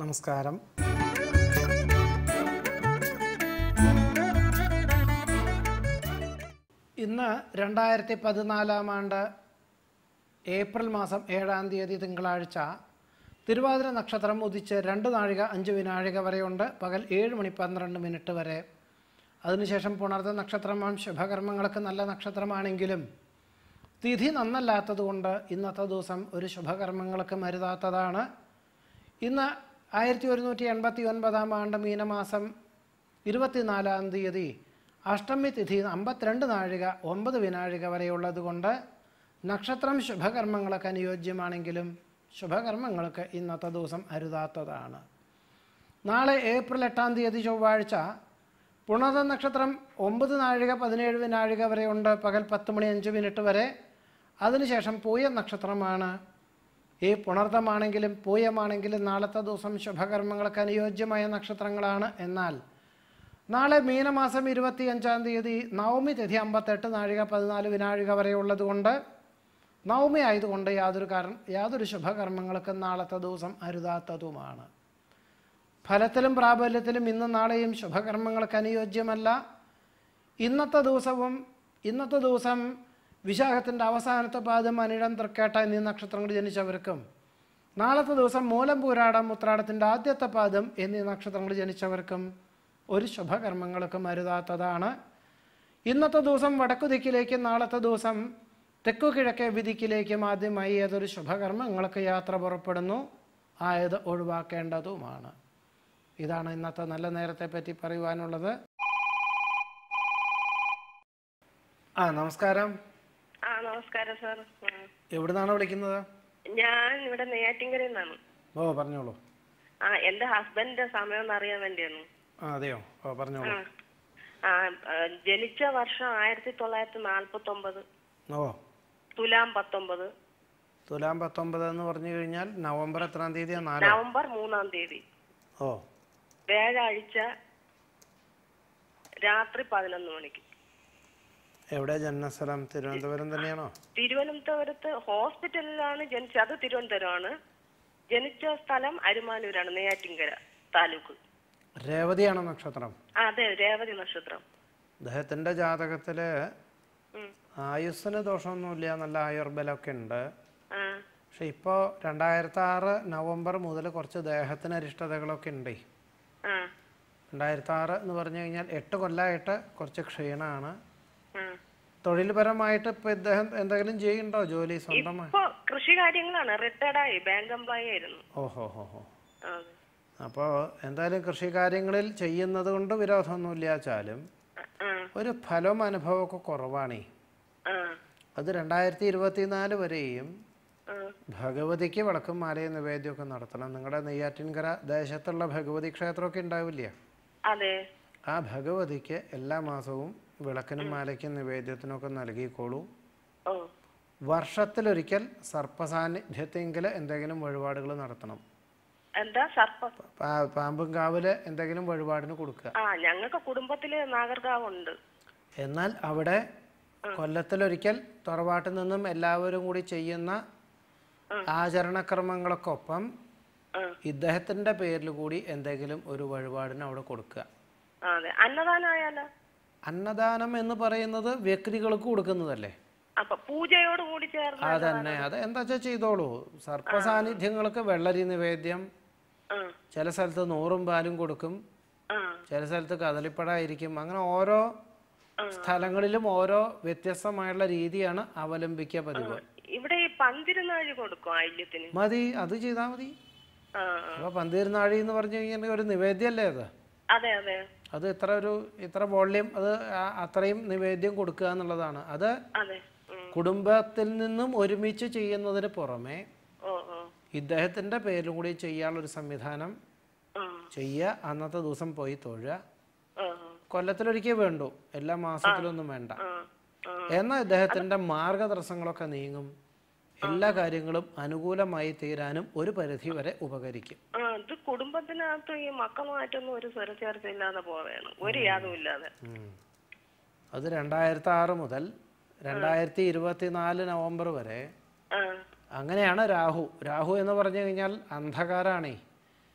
നമസ്കാരം ഇന്ന് രണ്ടായിരത്തി പതിനാലാം ആണ്ട് ഏപ്രിൽ മാസം ഏഴാം തീയതി തിങ്കളാഴ്ച തിരുവാതിര നക്ഷത്രം ഉദിച്ച് രണ്ട് നാഴിക അഞ്ച് വിനാഴിക വരെയുണ്ട് പകൽ ഏഴ് മണി പന്ത്രണ്ട് മിനിറ്റ് വരെ അതിനുശേഷം പുണർത്ത നക്ഷത്രമാം ശുഭകർമ്മങ്ങൾക്ക് നല്ല നക്ഷത്രമാണെങ്കിലും തിഥി നന്നല്ലാത്തതുകൊണ്ട് ഇന്നത്തെ ദിവസം ഒരു ശുഭകർമ്മങ്ങൾക്ക് മരുതാത്തതാണ് ഇന്ന് ആയിരത്തി ഒരുന്നൂറ്റി എൺപത്തി ഒൻപതാം ആണ്ട് മീനമാസം ഇരുപത്തിനാലാം തീയതി അഷ്ടമി തിഥി അമ്പത്തിരണ്ട് നാഴിക ഒമ്പത് വിനാഴിക വരെയുള്ളത് കൊണ്ട് നക്ഷത്രം ശുഭകർമ്മങ്ങൾക്ക് അനുയോജ്യമാണെങ്കിലും ശുഭകർമ്മങ്ങൾക്ക് ഇന്നത്തെ ദിവസം അരുതാത്തതാണ് നാളെ ഏപ്രിൽ എട്ടാം തീയതി ചൊവ്വാഴ്ച പുണർത നക്ഷത്രം ഒമ്പത് നാഴിക പതിനേഴ് വിനാഴിക വരെയുണ്ട് പകൽ പത്ത് മണി അഞ്ച് മിനിറ്റ് വരെ അതിനുശേഷം പൂയ നക്ഷത്രമാണ് ഈ പുണർത്തമാണെങ്കിലും പൂയമാണെങ്കിലും നാളത്തെ ദിവസം ശുഭകർമ്മങ്ങൾക്ക് അനുയോജ്യമായ നക്ഷത്രങ്ങളാണ് എന്നാൽ നാളെ മീനമാസം ഇരുപത്തി അഞ്ചാം തീയതി നവമി തിഥി അമ്പത്തെട്ട് നാഴിക പതിനാല് വിനാഴിക വരെ ഉള്ളതുകൊണ്ട് നവമി ആയതുകൊണ്ട് യാതൊരു കാരണം യാതൊരു ശുഭകർമ്മങ്ങൾക്കും നാളത്തെ ദിവസം അരുതാത്തതുമാണ് ഫലത്തിലും പ്രാബല്യത്തിലും ഇന്നും നാളെയും ശുഭകർമ്മങ്ങൾക്ക് അനുയോജ്യമല്ല ഇന്നത്തെ ദിവസവും ഇന്നത്തെ ദിവസം വിശാഖത്തിൻ്റെ അവസാനത്തെ പാദം അനിഴം തൃക്കേട്ട എന്നീ നക്ഷത്രങ്ങൾ ജനിച്ചവർക്കും നാളത്തെ ദിവസം മൂലം പൂരാടം ഉത്രാടത്തിൻ്റെ ആദ്യത്തെ പാദം എന്നീ നക്ഷത്രങ്ങൾ ജനിച്ചവർക്കും ഒരു ശുഭകർമ്മങ്ങൾക്കും അരുതാത്തതാണ് ഇന്നത്തെ ദിവസം വടക്കു ദിക്കിലേക്കും നാളത്തെ ദിവസം തെക്കു കിഴക്കേ വിധിക്കിലേക്കും ആദ്യമായി ഏതൊരു ശുഭകർമ്മങ്ങൾക്ക് യാത്ര പുറപ്പെടുന്നു ആയത് ഒഴിവാക്കേണ്ടതുമാണ് ഇതാണ് ഇന്നത്തെ നല്ല നേരത്തെ പറ്റി പറയുവാനുള്ളത് ആ നമസ്കാരം ആ നമസ്കാരം സാർ ഉം. എവിടുന്നാണ് വിളിക്കുന്നത് ഞാൻ ഇവിടെ നെയ്യാറ്റിങ്കരയിൽ നിന്നാണ് ഓ പറഞ്ഞോളൂ ആ എന്റെ ഹസ്ബൻഡിന്റെ സമയം ഒന്ന് അറിയാൻ വേണ്ടിയാണ് ആ അതെയോ ഓ പറഞ്ഞോളൂ ആ ആ, ആ, ജനിച്ച വർഷം ആയിരത്തി തൊള്ളായിരത്തി നാൽപ്പത്തി ഒമ്പത് ഓ തുലാം പത്തൊമ്പത് തുലാം പത്തൊമ്പത് എന്ന് പറഞ്ഞു കഴിഞ്ഞാൽ നവംബർ എത്രാം തീയതിയാണ് നാലോ നവംബർ മൂന്നാം തീയതി ഓ വ്യാഴാഴ്ച രാത്രി പതിനൊന്ന് മണിക്ക് എവിടെ ജന്മസ്ഥലം തിരുവനന്തപുരം തന്നെയാണോ തിരുവനന്തപുരത്ത് ഹോസ്പിറ്റലിലാണ് ജനിച്ചത് അത് തിരുവനന്തപുരമാണ് ജനിച്ച സ്ഥലം അരുമാനൂരാണ് നെയ്യാറ്റിങ്കര താലൂക്ക് രേവതിയാണോ നക്ഷത്രം ആ, അതെ രേവതി നക്ഷത്രം അദ്ദേഹത്തിൻ്റെ ജാതകത്തിൽ ഉം. ആയുസ്സിന് ദോഷമൊന്നുമില്ല നല്ല ആയുർബലമൊക്കെ ഉണ്ട് ആ പക്ഷെ ഇപ്പോൾ രണ്ടായിരത്തി ആറ് നവംബർ മുതൽ കുറച്ച് ദേഹത്തിന് അരിഷ്ടതകളൊക്കെ ഉണ്ട് ആ രണ്ടായിരത്തി ആറ് എന്ന് പറഞ്ഞു കഴിഞ്ഞാൽ എട്ട് കൊല്ലമായിട്ട് കുറച്ച് ക്ഷീണമാണ് ആ തൊഴിൽപരമായിട്ട് ഇപ്പോൾ ഇദ്ദേഹം എന്തെങ്കിലും ചെയ്യുന്നുണ്ടോ ജോലി സ്വന്തമായി ഇപ്പൊ കൃഷി കാര്യങ്ങളാണ് റിട്ടയർഡ് ആയി ബാങ്ക് എംപ്ലോയി ആയിരുന്നു ഓഹോ ഹോ ഹോ ആ, അപ്പോൾ എന്തായാലും കൃഷി കാര്യങ്ങളിൽ ചെയ്യുന്നത് കൊണ്ട് വിരോധമൊന്നുമില്ല വെച്ചാലും ആ, ഒരു ഫലവും അനുഭവമൊക്കെ കുറവാണേ ആ, അത് രണ്ടായിരത്തി ഇരുപത്തിനാല് വരെയും ആ, ഭഗവതിക്ക് വിളക്കും മാലയും നിവേദ്യമൊക്കെ നടത്തണം നിങ്ങളുടെ നെയ്യാറ്റിൻകര ദേശത്തുള്ള ഭഗവതി ക്ഷേത്രമൊക്കെ ഉണ്ടാവില്ല അതെ ആ ഭഗവതിക്ക് എല്ലാ മാസവും വിളക്കിനും മാലയ്ക്കും നിവേദ്യത്തിനൊക്കെ നൽകിക്കോളൂ ഓ വർഷത്തിലൊരിക്കൽ സർപ്പസാന്നിധ്യത്തെങ്കിൽ എന്തെങ്കിലും വഴിപാടുകൾ നടത്തണം എന്താ സർപ്പ പാ- പാമ്പും കാവില് എന്തെങ്കിലും വഴിപാടിന് കൊടുക്കുക ആ ഞങ്ങൾക്ക് കുടുംബത്തില് നാഗർകാവുണ്ട് എന്നാൽ അവിടെ കൊല്ലത്തിലൊരിക്കൽ തറവാട്ടിൽ നിന്നും എല്ലാവരും കൂടി ചെയ്യുന്ന ആചരണക്രമങ്ങൾക്കൊപ്പം ആ, ഇദ്ദേഹത്തിൻ്റെ പേരിൽ കൂടി എന്തെങ്കിലും ഒരു വഴിപാടിന് അവിടെ കൊടുക്കുക ആ, അതെ അന്നദാനമായാലോ അന്നദാനം എന്ന് പറയുന്നത് വ്യക്തികൾക്ക് കൊടുക്കുന്നതല്ലേ അപ്പൊ പൂജയോട് കൂടി ചേർന്ന് അതന്നെ അത് എന്താ വെച്ചാൽ ചെയ്തോളൂ സർപ്പസാന്നിധ്യങ്ങൾക്ക് വെള്ളരി നിവേദ്യം ആ, ചില സ്ഥലത്ത് നൂറും പാലും കൊടുക്കും ആ, ചില സ്ഥലത്ത് കദളിപ്പടായിരിക്കും അങ്ങനെ ഓരോ സ്ഥലങ്ങളിലും ഓരോ വ്യത്യസ്തമായുള്ള രീതിയാണ് അവലംബിക്കുക പതിവ് ഇവിടെ ഈ പന്തിരുന്നാഴി കൊടുക്കും ആയില്യത്തിന് മതി അത് ചെയ്താൽ മതി ആ ആ. അപ്പോൾ പന്തീർനാഴി എന്ന് പറഞ്ഞു കഴിഞ്ഞാൽ ഒരു നിവേദ്യമല്ലേ അത് അതെ അതെ അത് ഇത്ര ഒരു ഇത്ര വോള്യം അത് ആ- അത്രയും നിവേദ്യം കൊടുക്കുക എന്നുള്ളതാണ് അത് അതെ ഉം. കുടുംബത്തിൽ നിന്നും ഒരുമിച്ച് ചെയ്യുന്നതിന് പുറമെ ഓ ഓ ഇദ്ദേഹത്തിൻ്റെ പേരിലും കൂടി ചെയ്യാനുള്ളൊരു സംവിധാനം ആ ചെയ്യുക അന്നത്തെ ദിവസം പോയി തൊഴുക ആ കൊല്ലത്തിലൊരിക്കൽ വേണ്ടു എല്ലാ മാസത്തിലൊന്നും വേണ്ട ആ ആ എന്നാൽ ഇദ്ദേഹത്തിൻ്റെ മാർഗതടസ്സങ്ങളൊക്കെ നീങ്ങും എല്ലാ കാര്യങ്ങളും അനുകൂലമായി തീരാനും ഒരു പരിധി വരെ ഉപകരിക്കും ആ ഇത് കുടുംബത്തിനകത്ത് ഈ മക്കളുമായിട്ടൊന്നും ഒരു സ്വരച്ചേർച്ച ഇല്ലാതെ പോവുകയാണ് ഒരു യാതും ഇല്ലാതെ ഉം. അത് രണ്ടായിരത്തി ആറ് മുതൽ രണ്ടായിരത്തി ഇരുപത്തിനാല് നവംബർ വരെ ആ അങ്ങനെയാണ് രാഹു രാഹു എന്ന് പറഞ്ഞു കഴിഞ്ഞാൽ അന്ധകാരാണേ ഓ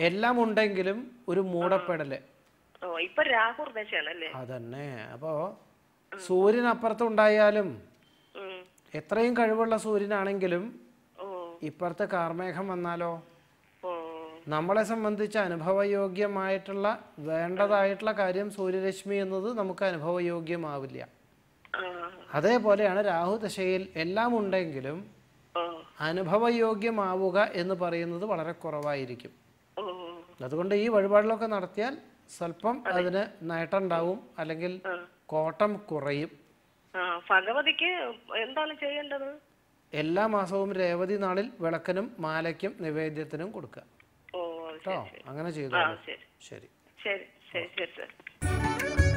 എല്ലാം ഉണ്ടെങ്കിലും ഒരു മൂടപ്പെടല് ഓ ഇപ്പൊ രാഹുർ ദശയാണല്ലേ അതന്നെ അപ്പോൾ സൂര്യൻ അപ്പുറത്തുണ്ടായാലും ഉം. എത്രയും കഴിവുള്ള സൂര്യനാണെങ്കിലും ഓ ഇപ്പുറത്ത് കാർമേഘം വന്നാലോ ഓ നമ്മളെ സംബന്ധിച്ച് അനുഭവയോഗ്യമായിട്ടുള്ള വേണ്ടതായിട്ടുള്ള കാര്യം സൂര്യരശ്മി എന്നത് നമുക്ക് അനുഭവയോഗ്യമാവില്ല ആ അതേപോലെയാണ് രാഹു ദശയിൽ എല്ലാം ഉണ്ടെങ്കിലും ഓ അനുഭവയോഗ്യമാവുക എന്ന് പറയുന്നത് വളരെ കുറവായിരിക്കും ഓ അതുകൊണ്ട് ഈ വഴിപാടിലൊക്കെ നടത്തിയാൽ സ്വല്പം അതിന് നേട്ടം ഉണ്ടാവും അല്ലെങ്കിൽ കോട്ടം കുറയും ആ ഭഗവതിക്ക് എന്താണ് ചെയ്യേണ്ടത് എല്ലാ മാസവും രേവതി നാളിൽ വിളക്കിനും മാലയ്ക്കും നിവേദ്യത്തിനും കൊടുക്കുക ഓ അത് കേട്ടോ ശരി അങ്ങനെ ആ ചെയ്തോ ശരി ശരി ശരി ശരി ശരി ശരി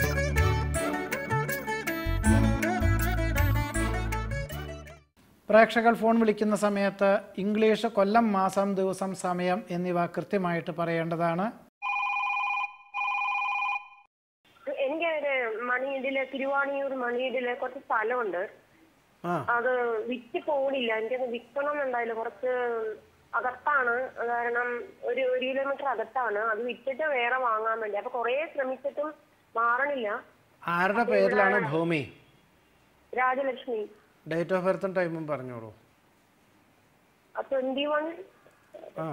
പ്രേക്ഷകർ ഫോൺ വിളിക്കുന്ന സമയത്ത് ഇംഗ്ലീഷ് കൊല്ലം മാസം ദിവസം സമയം എന്നിവ കൃത്യമായിട്ട് പറയേണ്ടതാണ് എനിക്ക് ഒരു മണിയിടില് തിരുവാണിയൂർ മണിയിടില് കുറച്ച് സ്ഥലമുണ്ട് ആ അത് വിറ്റ് പോണില്ല എനിക്കത് വിൽക്കണം എന്നുണ്ടായില്ല കുറച്ച് അകത്താണ് അത് കാരണം ഒരു ഒരു കിലോമീറ്റർ അകത്താണ് അത് വിറ്റിട്ട് വേറെ വാങ്ങാൻ വേണ്ടി അപ്പൊ കുറേ ശ്രമിച്ചിട്ടും മാറണില്ല ആരുടെ പേരിലാണ് ഭൂമി രാജലക്ഷ്മി ഡേറ്റ് ഓഫ് ബർത്തും ടൈമും പറഞ്ഞോളൂ ട്വന്റി വൺ ആ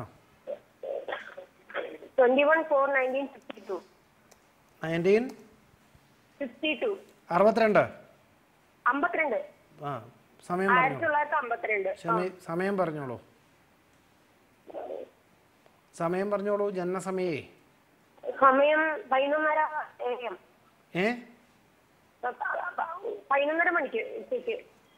twenty one four nineteen fifty two nineteen fifty two അറുപത്തിരണ്ട് അമ്പത്തിരണ്ട് ആ സമയം ആയിരത്തി പറഞ്ഞോളൂ തൊള്ളായിരത്തി അമ്പത്തിരണ്ട് സമയ- സമയം പറഞ്ഞോളൂ സമയം പറഞ്ഞോളൂ ജനനസമയേ സമയം പതിനൊന്നര എ എം ഏ പതിനൊന്നര മണിക്ക് ഉച്ചയ്ക്ക്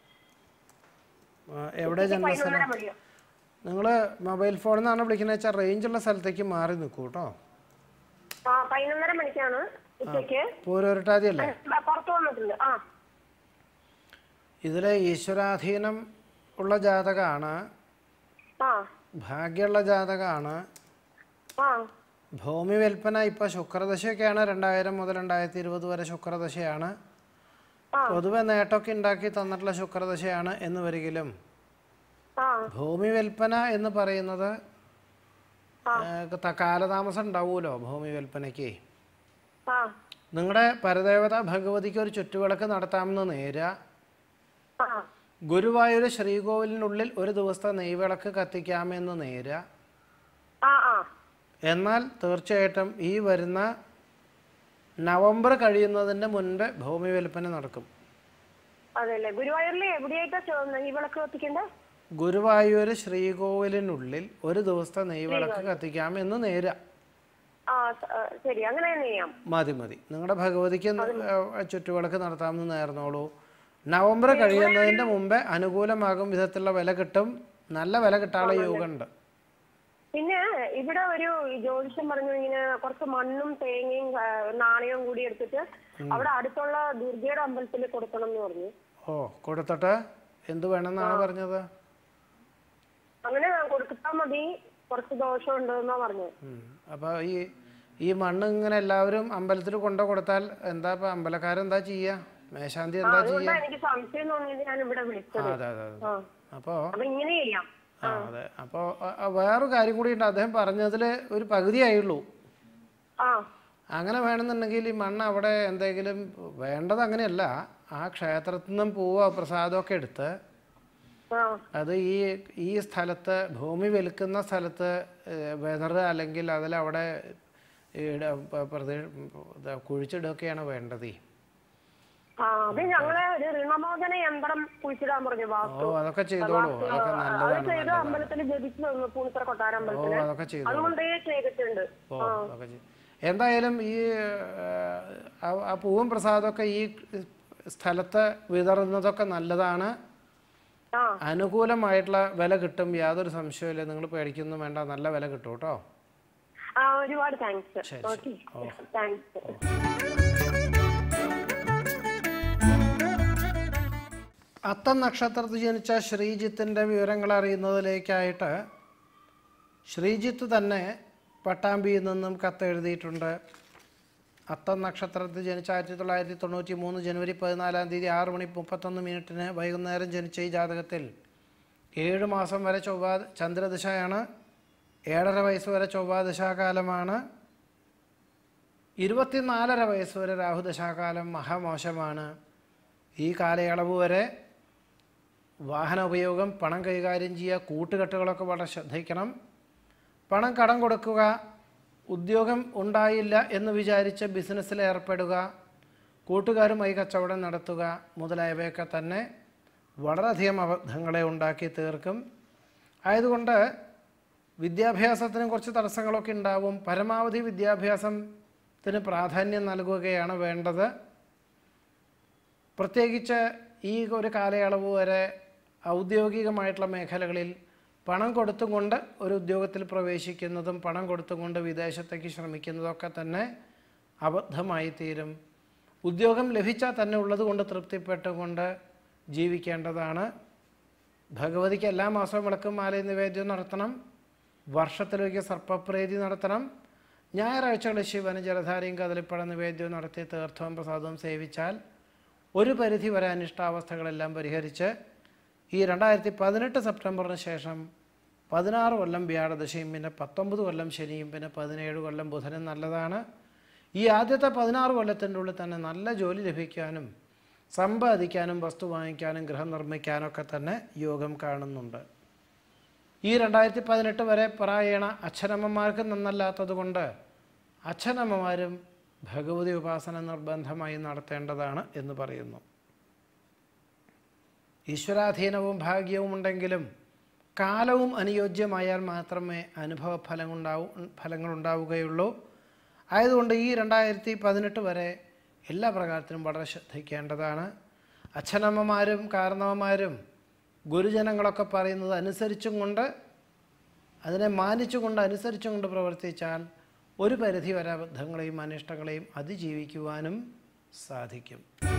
ആ, എവിടെ ജനനസ്ഥലം പതിനൊന്നര മണിയോ നിങ്ങൾ മൊബൈൽ ഫോണിൽ നിന്നാണ് വിളിക്കുന്നത് വെച്ചാൽ റേഞ്ചുള്ള സ്ഥലത്തേക്ക് മാറി നിൽക്കൂ കേട്ടോ ആ പതിനൊന്നര മണിക്കാണ് ഉച്ചയ്ക്ക് പൂരൊരുട്ടാതി അല്ലേ ആ, പുറത്ത് വന്നിട്ടുണ്ട് ആ ഇതിലെ ഈശ്വരാധീനം ഉള്ള ജാതകമാണ് ആ ഭാഗ്യമുള്ള ജാതകമാണ് ആ ഭൂമി വിൽപ്പന ഇപ്പോൾ ശുക്രദശയൊക്കെയാണ് രണ്ടായിരം മുതൽ രണ്ടായിരത്തി ഇരുപത് വരെ ശുക്രദശയാണ് ആ. പൊതുവെ നേട്ടമൊക്കെ ഉണ്ടാക്കി തന്നിട്ടുള്ള ശുക്രദശയാണ് എന്ന് വരികിലും ആ ഭൂമി വിൽപ്പന എന്ന് പറയുന്നത് ഏഹ്, ത- കാലതാമസം ഉണ്ടാവുമല്ലോ ഭൂമി വിൽപ്പനയ്ക്ക് ആ നിങ്ങളുടെ പരദേവത ഭഗവതിക്ക് ഒരു ചുറ്റുവിളക്ക് നടത്താമെന്ന് നേരുക ആ ഗുരുവായൂർ ശ്രീകോവിലിനുള്ളിൽ ഒരു ദിവസത്തെ നെയ്വിളക്ക് കത്തിക്കാമെന്ന് നേരുക ആ ആ എന്നാൽ തീർച്ചയായിട്ടും ഈ വരുന്ന നവംബർ കഴിയുന്നതിൻ്റെ മുൻപ് ഭൂമി വിൽപ്പന നടക്കും അതെല്ലേ ഗുരുവായൂരിൽ എവിടെയായിട്ടാ ചോ- ഈ വിളക്ക് കത്തിക്കണ്ടേ ഗുരുവായൂർ ശ്രീകോവിലിനുള്ളിൽ ഒരു ദിവസത്തെ നെയ്വിളക്ക് കത്തിക്കാം എന്ന് നേരുക ആ സ- ആ, ശരി അങ്ങനെ തന്നെ ചെയ്യാം മതി മതി നിങ്ങളുടെ ഭഗവതിക്ക് ഏഹ്, ചുറ്റുവിളക്ക് നടത്താമെന്ന് നേർന്നോളൂ നവംബർ കഴിയുന്നതിൻ്റെ മുമ്പേ അനുകൂലമാകും വിധത്തിലുള്ള വില കിട്ടും നല്ല വില കിട്ടാനുള്ള യോഗമുണ്ട് പിന്നെ ഇവിടെ ഒരു ജ്യോതിഷം പറഞ്ഞു ഇങ്ങനെ കുറച്ച് മണ്ണും തേങ്ങയും ആ, നാണയവും കൂടി എടുത്തിട്ട് അവിടെ അടുത്തുള്ള ദുർഗയുടെ അമ്പലത്തിൽ കൊടുക്കണം എന്ന് പറഞ്ഞു ഓ കൊടുത്തിട്ട് എന്ത് വേണമെന്നാണ് പറഞ്ഞത് അങ്ങനെ കൊടുത്താ മതി കുറച്ച് ദോഷമുണ്ട് എന്നാ പറഞ്ഞത് ഉം. അപ്പൊ ഈ ഈ മണ്ണ് ഇങ്ങനെ എല്ലാവരും അമ്പലത്തിൽ കൊണ്ടു കൊടുത്താൽ എന്താ ഇപ്പൊ അമ്പലക്കാരെന്താ ചെയ്യാ മേശാന്തി എന്താ ചെയ്യാ അതുകൊണ്ടാ എനിക്ക് സംശയം തോന്നിയത് ഞാൻ ഇവിടെ ആ, വിളിച്ചത് അതെ അതെ അതെ ആ അപ്പോ അപ്പൊ ഇങ്ങനെ ചെയ്യാം ആ അതെ അപ്പോ അ- അ- വേറൊരു കാര്യം കൂടി ഉണ്ട് അദ്ദേഹം പറഞ്ഞതിൽ ഒരു പകുതിയായുള്ളൂ ആ അങ്ങനെ വേണമെന്നുണ്ടെങ്കിൽ ഈ മണ്ണ് അവിടെ എന്തെങ്കിലും വേണ്ടത് അങ്ങനെയല്ല ആ ക്ഷേത്രത്തിൽ നിന്നും പൂവോ പ്രസാദമൊക്കെ എടുത്ത് ആ അത് ഈ ഈ സ്ഥലത്ത് ഭൂമി വിൽക്കുന്ന സ്ഥലത്ത് വെതർ അല്ലെങ്കിൽ അതിൽ അവിടെ ഇട- പ- പ്രതി- ഇത് കുഴിച്ചിടുകയൊക്കെയാണ് വേണ്ടത് ആ അത് ഞങ്ങളെ ഒരു ഋണമോചന യന്ത്രം കുഴിച്ചിടാൻ പറഞ്ഞു ഓ വാസ്തു അതൊക്കെ ചെയ്തോളൂ അതൊക്കെ അത് നല്ലതാണ് ചെയ്ത് അമ്പലത്തിൽ ജപിച്ചു തന്നു പൂണിത്തറ കൊട്ടാര ഓ അമ്പലത്തില് അതൊക്കെ ചെയ്തോളൂ അതുകൊണ്ടേ ചെയ്തിട്ടുണ്ട് ഓ അതൊക്കെ ചെയ്തു എന്തായാലും ഈ ആ, ആ പൂവും പ്രസാദമൊക്കെ ഈ സ്ഥലത്ത് വിതറുന്നതൊക്കെ നല്ലതാണ് ആ അനുകൂലമായിട്ടുള്ള വില കിട്ടും യാതൊരു സംശയമില്ല നിങ്ങൾ പേടിക്കൊന്നും വേണ്ട നല്ല വില കിട്ടും കേട്ടോ ആ ഒരുപാട് താങ്ക്സ് ശരി, ഓക്കെ ഓ. താങ്ക്സ് അത്തം നക്ഷത്രത്തിൽ ജനിച്ച ശ്രീജിത്തിൻ്റെ വിവരങ്ങൾ അറിയുന്നതിലേക്കായിട്ട് ശ്രീജിത്ത് തന്നെ പട്ടാമ്പിയിൽ നിന്നും കത്തെഴുതിയിട്ടുണ്ട് അത്തം നക്ഷത്രത്തിൽ ജനിച്ച ആയിരത്തി തൊള്ളായിരത്തി തൊണ്ണൂറ്റി മൂന്ന് ജനുവരി പതിനാലാം തീയതി ആറ് മണി മുപ്പത്തൊന്ന് മിനിറ്റിന് വൈകുന്നേരം ജനിച്ച ഈ ജാതകത്തിൽ ഏഴ് മാസം വരെ ചൊവ്വ ചന്ദ്രദശയാണ് ഏഴര വയസ്സ് വരെ ചൊവ്വാദശാകാലമാണ് ഇരുപത്തിനാലര വയസ്സ് വരെ രാഹുദശാകാലം മഹാമോശമാണ് ഈ കാലയളവ് വരെ വാഹന ഉപയോഗം പണം കൈകാര്യം ചെയ്യുക കൂട്ടുകെട്ടുകളൊക്കെ വളരെ ശ്രദ്ധിക്കണം പണം കടം കൊടുക്കുക ഉദ്യോഗം ഉണ്ടായില്ല എന്ന് വിചാരിച്ച് ബിസിനസ്സിൽ ഏർപ്പെടുക കൂട്ടുകാരുമായി കച്ചവടം നടത്തുക മുതലായവയൊക്കെ തന്നെ വളരെയധികം അബദ്ധങ്ങളെ ഉണ്ടാക്കി തീർക്കും ആയതുകൊണ്ട് വിദ്യാഭ്യാസത്തിന് കുറച്ച് തടസ്സങ്ങളൊക്കെ ഉണ്ടാവും പരമാവധി വിദ്യാഭ്യാസത്തിന് പ്രാധാന്യം നൽകുകയാണ് വേണ്ടത് പ്രത്യേകിച്ച് ഈ ഒരു കാലയളവ് വരെ ഔദ്യോഗികമായിട്ടുള്ള മേഖലകളിൽ പണം കൊടുത്തുകൊണ്ട് ഒരു ഉദ്യോഗത്തിൽ പ്രവേശിക്കുന്നതും പണം കൊടുത്തുകൊണ്ട് വിദേശത്തേക്ക് ശ്രമിക്കുന്നതൊക്കെ തന്നെ അബദ്ധമായി തീരും ഉദ്യോഗം ലഭിച്ചാൽ തന്നെ ഉള്ളത് കൊണ്ട് തൃപ്തിപ്പെട്ടുകൊണ്ട് ജീവിക്കേണ്ടതാണ് ഭഗവതിക്ക് എല്ലാ മാസവും വിളക്കും മാലയും നിവേദ്യം നടത്തണം വർഷത്തിലൊരിക്കൽ സർപ്പപ്രീതി നടത്തണം ഞായറാഴ്ചകളിൽ ശിവന് ജലധാരയും കദളിപ്പഴ നിവേദ്യവും നടത്തി തീർത്ഥവും പ്രസാദവും സേവിച്ചാൽ ഒരു പരിധി വരെ അനിഷ്ടാവസ്ഥകളെല്ലാം പരിഹരിച്ച് ഈ രണ്ടായിരത്തി പതിനെട്ട് സെപ്റ്റംബറിന് ശേഷം പതിനാറ് കൊല്ലം വ്യാഴദശയും പിന്നെ പത്തൊമ്പത് കൊല്ലം ശനിയും പിന്നെ പതിനേഴ് കൊല്ലം ബുധനും നല്ലതാണ് ഈ ആദ്യത്തെ പതിനാറ് കൊല്ലത്തിൻ്റെ ഉള്ളിൽ തന്നെ നല്ല ജോലി ലഭിക്കാനും സമ്പാദിക്കാനും വസ്തു വാങ്ങിക്കാനും ഗൃഹം നിർമ്മിക്കാനൊക്കെ തന്നെ യോഗം കാണുന്നുണ്ട് ഈ രണ്ടായിരത്തി പതിനെട്ട് വരെ പ്രായണ അച്ഛനമ്മമാർക്ക് നന്നല്ലാത്തത് കൊണ്ട് അച്ഛനമ്മമാരും ഭഗവതി ഉപാസന നിർബന്ധമായി നടത്തേണ്ടതാണ് എന്ന് പറയുന്നു ഈശ്വരാധീനവും ഭാഗ്യവും ഉണ്ടെങ്കിലും കാലവും അനുയോജ്യമായാൽ മാത്രമേ അനുഭവ ഫലങ്ങളുണ്ടാവൂ ഫലങ്ങളുണ്ടാവുകയുള്ളൂ ആയതുകൊണ്ട് ഈ രണ്ടായിരത്തി പതിനെട്ട് വരെ എല്ലാ പ്രകാരത്തിലും വളരെ ശ്രദ്ധിക്കേണ്ടതാണ് അച്ഛനമ്മമാരും കാരണവന്മാരും ഗുരുജനങ്ങളൊക്കെ പറയുന്നത് അനുസരിച്ചും കൊണ്ട് അതിനെ മാനിച്ചുകൊണ്ട് അനുസരിച്ചും കൊണ്ട് പ്രവർത്തിച്ചാൽ ഒരു പരിധി വരെ അബദ്ധങ്ങളെയും അനിഷ്ടങ്ങളെയും അതിജീവിക്കുവാനും സാധിക്കും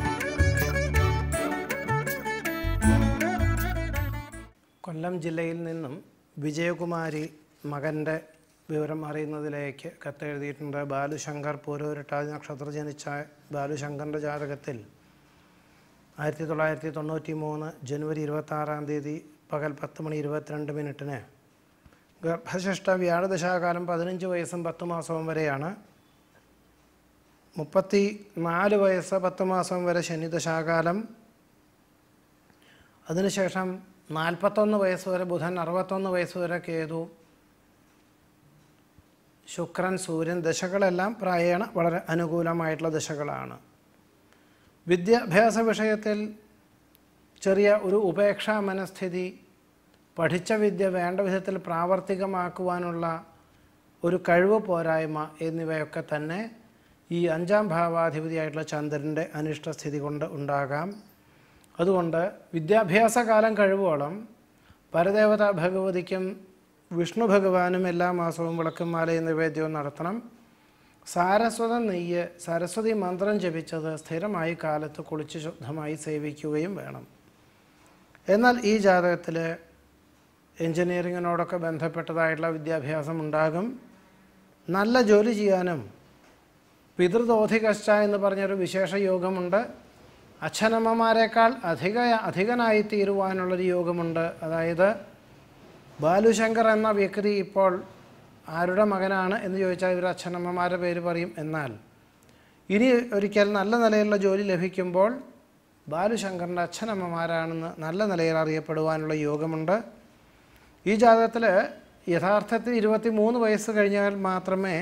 കൊല്ലം ജില്ലയിൽ നിന്നും വിജയകുമാരി മകൻ്റെ വിവരം അറിയുന്നതിലേക്ക് കത്തെഴുതിയിട്ടുണ്ട് ബാലുശങ്കർ പൂരൂരട്ടാതി നക്ഷത്ര ജനിച്ച ബാലുശങ്കറിൻ്റെ ജാതകത്തിൽ ആയിരത്തി തൊള്ളായിരത്തി തൊണ്ണൂറ്റി മൂന്ന് ജനുവരി ഇരുപത്താറാം തീയതി പകൽ പത്ത് മണി ഇരുപത്തിരണ്ട് മിനിറ്റിന് ഗർഭശിഷ്ട വ്യാഴദശാകാലം പതിനഞ്ച് വയസ്സും പത്ത് മാസവും വരെയാണ് മുപ്പത്തി നാല് വയസ്സ് പത്ത് മാസം വരെ ശനിദശാകാലം അതിനുശേഷം നാൽപ്പത്തൊന്ന് വയസ്സ് വരെ ബുധൻ അറുപത്തൊന്ന് വയസ്സ് വരെ കേതു ശുക്രൻ സൂര്യൻ ദശകളെല്ലാം പ്രായേണ വളരെ അനുകൂലമായിട്ടുള്ള ദശകളാണ് വിദ്യാഭ്യാസ വിഷയത്തിൽ ചെറിയ ഒരു ഉപേക്ഷാ മനസ്ഥിതി പഠിച്ച വിദ്യ വേണ്ട വിധത്തിൽ പ്രാവർത്തികമാക്കുവാനുള്ള ഒരു കഴിവ് പോരായ്മ എന്നിവയൊക്കെ തന്നെ ഈ അഞ്ചാം ഭാവാധിപതിയായിട്ടുള്ള ചന്ദ്രൻ്റെ അനിഷ്ടസ്ഥിതി കൊണ്ട് ഉണ്ടാകാം അതുകൊണ്ട് വിദ്യാഭ്യാസ കാലം കഴിവോളം പരദേവതാ ഭഗവതിക്കും വിഷ്ണു ഭഗവാനും എല്ലാ മാസവും വിളക്കും മാലയും നിവേദ്യവും നടത്തണം സാരസ്വത നെയ്യ് സരസ്വതി മന്ത്രം ജപിച്ചത് സ്ഥിരമായി കാലത്ത് കുളിച്ച് ശുദ്ധമായി സേവിക്കുകയും വേണം എന്നാൽ ഈ ജാതകത്തിൽ എൻജിനീയറിങ്ങിനോടൊക്കെ ബന്ധപ്പെട്ടതായിട്ടുള്ള വിദ്യാഭ്യാസം ഉണ്ടാകും നല്ല ജോലി ചെയ്യാനും പിതൃദോധികശ്ച എന്ന് പറഞ്ഞൊരു വിശേഷ യോഗമുണ്ട് അച്ഛനമ്മമാരെക്കാൾ അധിക അധികനായി തീരുവാനുള്ളൊരു യോഗമുണ്ട് അതായത് ബാലുശങ്കർ എന്ന വ്യക്തി ഇപ്പോൾ ആരുടെ മകനാണ് എന്ന് ചോദിച്ചാൽ ഇവർ അച്ഛനമ്മമാരുടെ പേര് പറയും എന്നാൽ ഇനി ഒരിക്കൽ നല്ല നിലയിലുള്ള ജോലി ലഭിക്കുമ്പോൾ ബാലുശങ്കറിൻ്റെ അച്ഛനമ്മമാരാണെന്ന് നല്ല നിലയിൽ അറിയപ്പെടുവാനുള്ള യോഗമുണ്ട് ഈ ജാതകത്തിൽ യഥാർത്ഥത്തിൽ ഇരുപത്തി മൂന്ന് വയസ്സ് കഴിഞ്ഞാൽ മാത്രമേ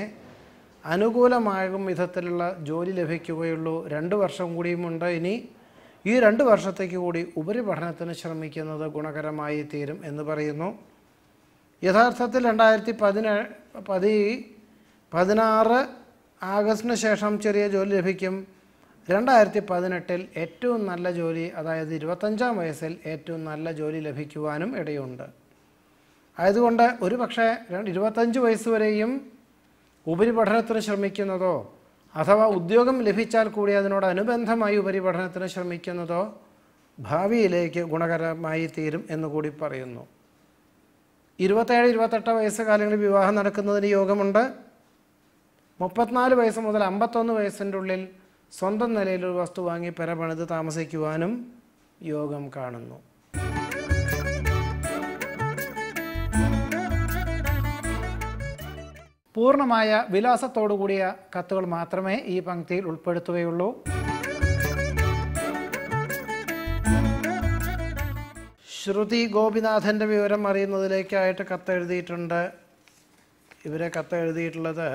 അനുകൂലമാകും വിധത്തിലുള്ള ജോലി ലഭിക്കുകയുള്ളൂ രണ്ട് വർഷം കൂടിയുമുണ്ട് ഇനി ഈ രണ്ട് വർഷത്തേക്ക് കൂടി ഉപരിപഠനത്തിന് ശ്രമിക്കുന്നത് ഗുണകരമായി തീരും എന്ന് പറയുന്നു യഥാർത്ഥത്തിൽ രണ്ടായിരത്തി പതിനേഴ് പതി പതിനാറ് ആഗസ്റ്റിന് ശേഷം ചെറിയ ജോലി ലഭിക്കും രണ്ടായിരത്തി പതിനെട്ടിൽ ഏറ്റവും നല്ല ജോലി അതായത് ഇരുപത്തഞ്ചാം വയസ്സിൽ ഏറ്റവും നല്ല ജോലി ലഭിക്കുവാനും ഇടയുണ്ട് ആയതുകൊണ്ട് ഒരു പക്ഷേ രണ്ട് ഇരുപത്തഞ്ച് വയസ്സ് വരെയും ഉപരിപഠനത്തിന് ശ്രമിക്കുന്നതോ അഥവാ ഉദ്യോഗം ലഭിച്ചാൽ കൂടി അതിനോടനുബന്ധമായി ഉപരിപഠനത്തിന് ശ്രമിക്കുന്നതോ ഭാവിയിലേക്ക് ഗുണകരമായി തീരും എന്നുകൂടി പറയുന്നു ഇരുപത്തേഴ് ഇരുപത്തെട്ട് വയസ്സ് കാലങ്ങളിൽ വിവാഹം നടക്കുന്നതിന് യോഗമുണ്ട് മുപ്പത്തിനാല് വയസ്സ് മുതൽ അമ്പത്തൊന്ന് വയസ്സിൻ്റെ ഉള്ളിൽ സ്വന്തം നിലയിൽ ഒരു വസ്തു വാങ്ങി പെരപണിത് താമസിക്കുവാനും യോഗം കാണുന്നു പൂർണ്ണമായ വിലാസത്തോടു കൂടിയ കത്തുകൾ മാത്രമേ ഈ പങ്ക്തിയിൽ ഉൾപ്പെടുത്തുകയുള്ളൂ ശ്രുതി ഗോപിനാഥൻ്റെ വിവരം അറിയുന്നതിലേക്കായിട്ട് കത്തെഴുതിയിട്ടുണ്ട് ഇവരെ കത്തെഴുതിയിട്ടുള്ളത്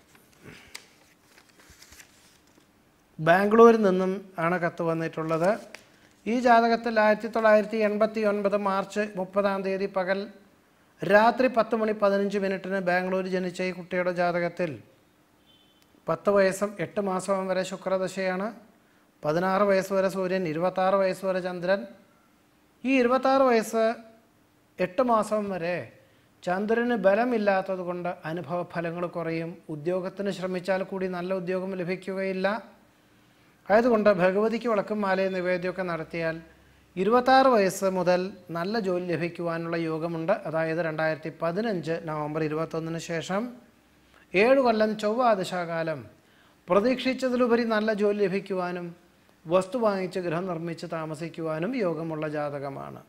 ബാംഗ്ലൂരിൽ നിന്നും ആണ് കത്ത് വന്നിട്ടുള്ളത് ഈ ജാതകത്തിൽ ആയിരത്തി തൊള്ളായിരത്തി എൺപത്തി ഒൻപത് മാർച്ച് മുപ്പതാം തീയതി പകൽ രാത്രി പത്ത് മണി പതിനഞ്ച് മിനിറ്റിന് ബാംഗ്ലൂർ ജനിച്ച ഈ കുട്ടിയുടെ ജാതകത്തിൽ പത്ത് വയസ്സും എട്ട് മാസവും വരെ ശുക്രദശയാണ് പതിനാറ് വയസ്സ് വരെ സൂര്യൻ ഇരുപത്താറ് വയസ്സ് വരെ ചന്ദ്രൻ ഈ ഇരുപത്താറ് വയസ്സ് എട്ട് മാസം വരെ ചന്ദ്രന് ബലമില്ലാത്തത് കൊണ്ട് അനുഭവ ഫലങ്ങൾ കുറയും ഉദ്യോഗത്തിന് ശ്രമിച്ചാൽ കൂടി നല്ല ഉദ്യോഗം ലഭിക്കുകയില്ല ആയതുകൊണ്ട് ഭഗവതിക്ക് വിളക്കും മാലയും നിവേദ്യമൊക്കെ നടത്തിയാൽ ഇരുപത്താറ് വയസ്സ് മുതൽ നല്ല ജോലി ലഭിക്കുവാനുള്ള യോഗമുണ്ട് അതായത് രണ്ടായിരത്തി പതിനഞ്ച് നവംബർ ഇരുപത്തൊന്നിന് ശേഷം ഏഴ് കൊല്ലം ചൊവ്വാദശാകാലം പ്രതീക്ഷിച്ചതിലുപരി നല്ല ജോലി ലഭിക്കുവാനും വസ്തു വാങ്ങിച്ച് ഗൃഹം നിർമ്മിച്ച് താമസിക്കുവാനും യോഗമുള്ള ജാതകമാണ്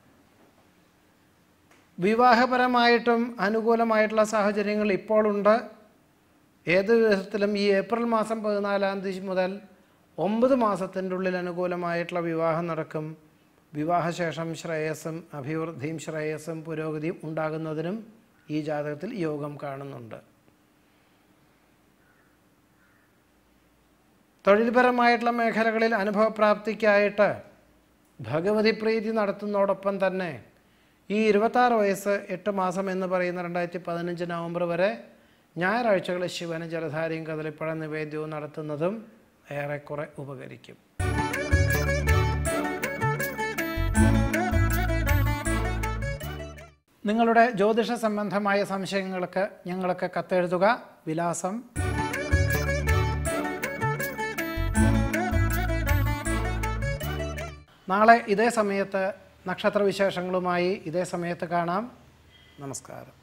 വിവാഹപരമായിട്ടും അനുകൂലമായിട്ടുള്ള സാഹചര്യങ്ങൾ ഇപ്പോഴുണ്ട് ഏത് വിധത്തിലും ഈ ഏപ്രിൽ മാസം പതിനാലാം തീയതി മുതൽ ഒമ്പത് മാസത്തിൻ്റെ ഉള്ളിൽ അനുകൂലമായിട്ടുള്ള വിവാഹം നടക്കും വിവാഹശേഷം ശ്രേയസ്സും അഭിവൃദ്ധിയും ശ്രേയസ്സും പുരോഗതിയും ഉണ്ടാകുന്നതിനും ഈ ജാതകത്തിൽ യോഗം കാണുന്നുണ്ട് തൊഴിൽപരമായിട്ടുള്ള മേഖലകളിൽ അനുഭവപ്രാപ്തിക്കായിട്ട് ഭഗവതി പ്രീതി നടത്തുന്നതോടൊപ്പം തന്നെ ഈ ഇരുപത്താറ് വയസ്സ് എട്ട് മാസം എന്ന് പറയുന്ന രണ്ടായിരത്തി പതിനഞ്ച് നവംബർ വരെ ഞായറാഴ്ചകളിൽ ശിവന് ജലധാരയും കദളിപ്പഴ നിവേദ്യവും നടത്തുന്നതും ഏറെക്കുറെ ഉപകരിക്കും നിങ്ങളുടെ ജ്യോതിഷ സംബന്ധമായ സംശയങ്ങൾക്ക് ഞങ്ങൾക്ക് കത്തെഴുതുക വിലാസം നാളെ ഇതേ സമയത്ത് നക്ഷത്രവിശേഷങ്ങളുമായി ഇതേ സമയത്ത് കാണാം നമസ്കാരം